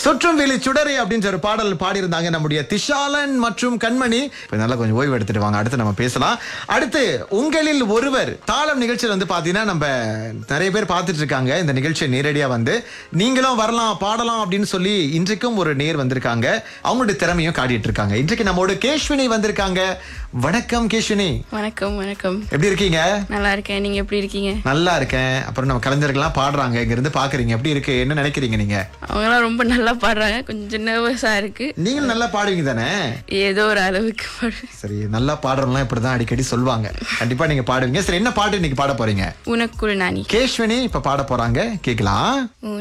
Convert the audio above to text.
சுற்றும் வெளி சுடரை அப்படின்ற ஒரு பாடல் பாடியிருந்தாங்க நம்முடைய திஷாலன் மற்றும் கண்மணி இப்ப நல்லா கொஞ்சம் ஓய்வு எடுத்துட்டு வாங்க அடுத்து நம்ம பேசலாம் அடுத்து உங்களில் ஒருவர் தாளம் நிகழ்ச்சியில் வந்து பாத்தீங்கன்னா நம்ம நிறைய பேர் பார்த்துட்டு இருக்காங்க இந்த நிகழ்ச்சியை நேரடியா வந்து நீங்களும் வரலாம் பாடலாம் அப்படின்னு சொல்லி இன்றைக்கும் ஒரு நேர் வந்திருக்காங்க அவங்களுடைய திறமையும் காட்டிட்டு இருக்காங்க இன்றைக்கு நம்மோட கேஷ்வினி வந்திருக்காங்க வணக்கம் கேஷ்வினி வணக்கம் வணக்கம் எப்படி இருக்கீங்க நல்லா இருக்கேன் நீங்க எப்படி இருக்கீங்க நல்லா இருக்கேன் அப்புறம் நம்ம கலைஞர்கள்லாம் பாடுறாங்க இங்க இருந்து பாக்குறீங்க எப்படி இருக்கு என்ன நினைக்கிறீங்க நீங்க அவங்களாம் ரொம்ப நல்லா பாடுறாங்க கொஞ்சம் நர்வஸா இருக்கு நீங்களும் நல்லா பாடுவீங்க தானே ஏதோ ஒரு அளவுக்கு பாடு- சரி நல்லா பாடுறவங்களாம் இப்படிதான் அடிக்கடி சொல்லுவாங்க கண்டிப்பா நீங்க பாடுவீங்க சரி என்ன பாட்டு இன்னைக்கு பாட போறீங்க உனக்குள் நானி கேஷ்வனி இப்ப பாட போறாங்க கேக்கலாம் உன்